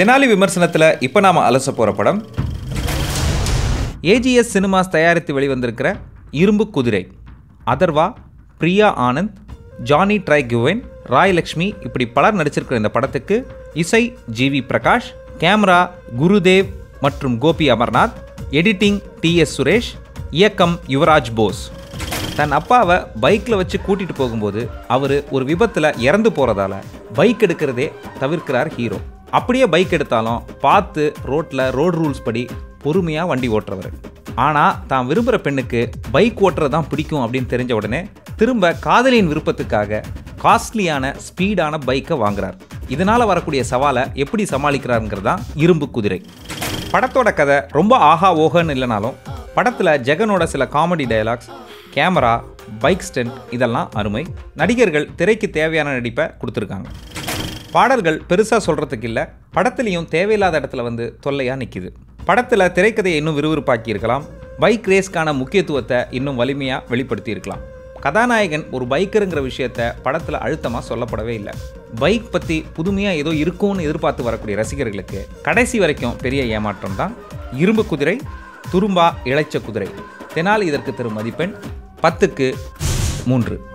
தெனாலி விமர்சனத்தில் இப்போ நாம் அலச போகிற படம் ஏஜிஎஸ் சினிமாஸ் தயாரித்து வெளிவந்திருக்கிற Irumbu Kuthirai Atharvaa Priya Anand Johnny Tri Nguyen Rai Lakshmi இப்படி பலர் நடிச்சிருக்கிற இந்த படத்துக்கு இசை ஜிவி பிரகாஷ் கேமரா குருதேவ் மற்றும் Gopi Amarnath editing T S Suresh இயக்கம் யுவராஜ் போஸ் தன் அப்பாவை பைக்கில் வச்சு கூட்டிகிட்டு போகும்போது அவர் ஒரு விபத்தில் இறந்து போகிறதால பைக் எடுக்கிறதே தவிர்க்கிறார் ஹீரோ அப்படியே பைக் எடுத்தாலும் பார்த்து ரோட்டில் ரோட் ரூல்ஸ் படி பொறுமையாக வண்டி ஓட்டுறவர் ஆனால் தான் விரும்புகிற பெண்ணுக்கு பைக் ஓட்டுறது தான் பிடிக்கும் அப்படின்னு தெரிஞ்ச உடனே திரும்ப காதலியின் விருப்பத்துக்காக காஸ்ட்லியான ஸ்பீடான பைக்கை வாங்குறார் இதனால் வரக்கூடிய சவாலை எப்படி சமாளிக்கிறாருங்கிறது தான் இரும்பு குதிரை படத்தோட கதை ரொம்ப ஆஹா ஓஹன்னு இல்லைனாலும் படத்தில் ஜெகனோட சில comedy dialogues camera bike stunt இதெல்லாம் அருமை நடிகர்கள் திரைக்கு தேவையான நடிப்பை கொடுத்துருக்காங்க பாடல்கள் பெருசாக சொல்கிறதுக்கு இல்லை படத்துலேயும் தேவையில்லாத இடத்துல வந்து தொல்லையாக நிற்கிது படத்தில் திரைக்கதையை இன்னும் விறுவிறுப்பாக்கி இருக்கலாம் பைக் ரேஸ்க்கான முக்கியத்துவத்தை இன்னும் வலிமையாக வெளிப்படுத்தி இருக்கலாம் கதாநாயகன் ஒரு பைக்கருங்கிற விஷயத்த படத்தில் அழுத்தமாக சொல்லப்படவே இல்லை பைக் பற்றி புதுமையாக ஏதோ இருக்கும்னு எதிர்பார்த்து வரக்கூடிய ரசிகர்களுக்கு கடைசி வரைக்கும் பெரிய ஏமாற்றம் தான் இரும்பு குதிரை துரும்பா இளைச்ச குதிரை தெனால் இதற்கு தரும் மதிப்பெண் பத்துக்கு மூன்று